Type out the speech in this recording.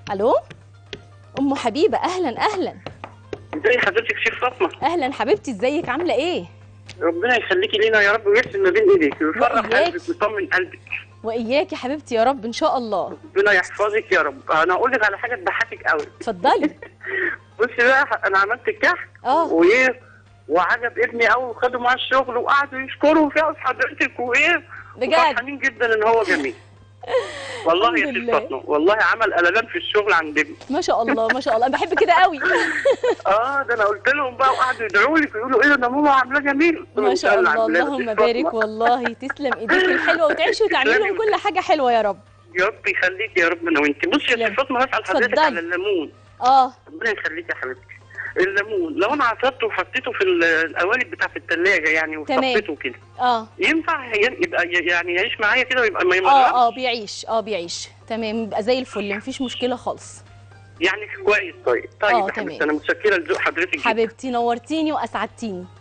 الو ام حبيبه اهلا اهلا ازي حضرتك شيخ فاطمه اهلا حبيبتي ازيك عامله ايه ربنا يخليكي لينا يا رب ويحسن ما بين ايديك ويفرح وإياك. قلبك ويطمن قلبك واياك يا حبيبتي يا رب ان شاء الله ربنا يحفظك يا رب انا اقول لك على حاجه تضحكك قوي اتفضلي بصي بقى انا عملت الكحك اه وايه وعجب ابني قوي وخدوا معاه الشغل وقعدوا يشكروا في حضرتك وايه بجد وفرحانين جدا ان هو جميل والله يا الحمد شيخ لله. فاطمه والله عمل قلبان في الشغل عند ابني ما شاء الله ما شاء الله انا بحب كده قوي اه ده انا قلت لهم بقى وقعدوا يدعوا لي ويقولوا ايه ده ماما عاملاه جميل قلت لهم ما شاء تعالوا الله نعمل لها اللهم شيخ بارك فاطمة. والله تسلم ايديك الحلوه وتعيشوا وتعملوا كل حاجه حلوه يا رب يا رب يخليك يا رب انا وانت بصي يا تسلم. شيخ فاطمه بسال حضرتك اتفضلي. على الليمون اه ربنا يخليك يا حبيبتي الليمون لو انا عصرته وحطيته في ال- القوالب بتاعت الثلاجه يعني تمام. وصفيته كده اه ينفع ي- يبقى ي- يعني يعيش معايا كده ويبقى ما اه يمرضش اه بيعيش اه بيعيش تمام يبقى زي الفل مفيش مشكله خالص يعني كويس طيب آه، طيب يا تمام. حبيبتي انا متشكره لذوق حضرتك جدا. حبيبتي نورتيني واسعدتيني